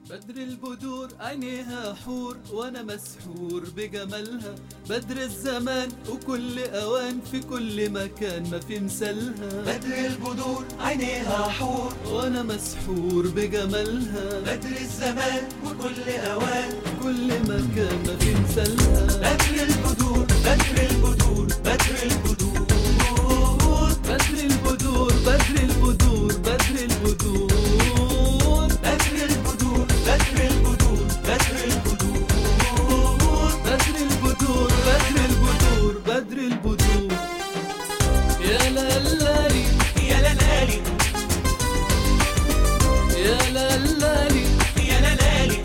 بدر البدور عينيها حور وانا مسحور بجمالها بدر الزمان وكل اوان في كل مكان ما في مثالها بدر البدور عينيها حور وانا مسحور بجمالها بدر الزمان وكل اوان كل مكان ما في مثالها بدر البدور بدر البدور بدر البدور بدر البدور بدر البدور بدر البدور بدر البدور بدر البدور بدر البدور بدر البدور بدر البدور بدر البدور يا لالي يا لالي يا لالي يا لالي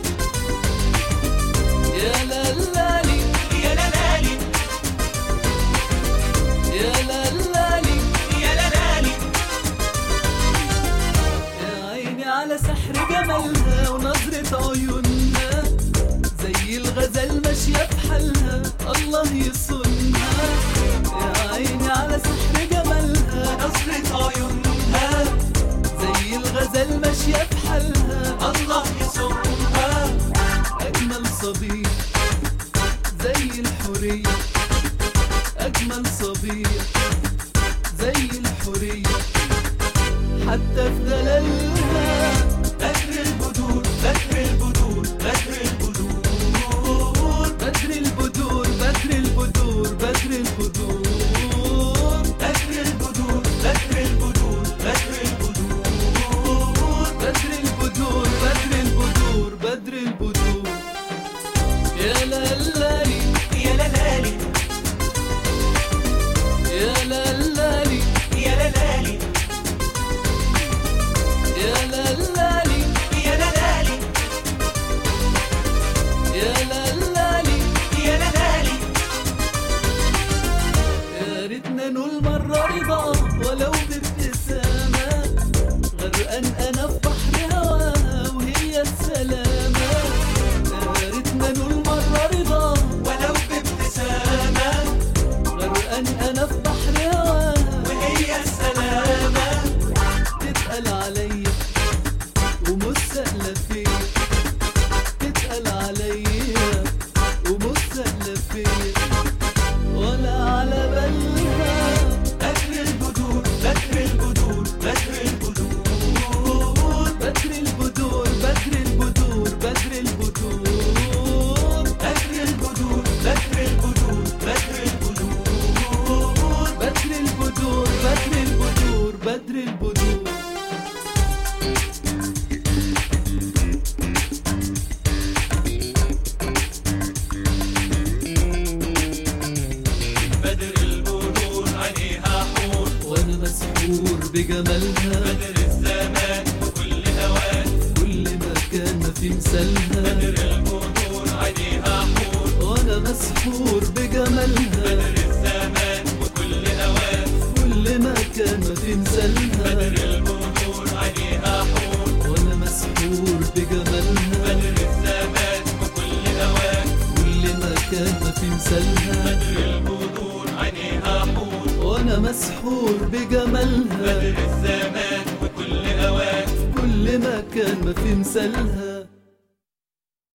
يا لالي يا لالي يا لالي يا لالي يا عيني على سحر جمالها ونظرة عيونها زي الغزال ماشية بحالها الله يصونها يا عيني على سحر جمالها نظرة عيونها زي الغزال ماشية بحالها الله يسوقها أجمل صبي زي الحورية أجمل صبي زي الحورية حتى في دلالها بدر البدور بدر البدور بدر البدور بدر البدور بدر البدور بدر البدور بدر البدور بدر البدور بدر البدور بدر البدور بدر البدور بدر البدور يا لالي يا لالي يا لالي يا لالي يا لالي يا لالي يا لالي يا لالي يا ريتنا نقول مرة رضا ولو بابتسامة غرقان أنا في بحر هواها وهي السلامة يا ريتنا نقول مرة رضا ولو بابتسامة غرقان أنا في بحر هواها وهي السلامة تتقل عليا ومش سهلة فيا تتقل عليا ومش سهلة فيا ولا على بالها بدر البدور بدر البدور بدر البدور بدر البدور بدر البدور بدر البدور بدر البدور بدر البدور بدر البدور بدر البدور بدر البدور بدر البدور بدر البدور عينيها حور وانا مسحور بجمالها بدر الزمان وكل هوان كل مكان ما في مثالها بدر البدور عينيها حور وانا مسحور بجمالها بدر الزمان وكل هوان كل مكان ما في مثالها بدر البدور عينيها حور وانا مسحور بجمالها بدر الزمان وكل هوان كل مكان ما في مثالها بدر البدور عينيها حور وانا مسحور بجمالها بدر الزمان وكل هوان كل مكان ما في مثالها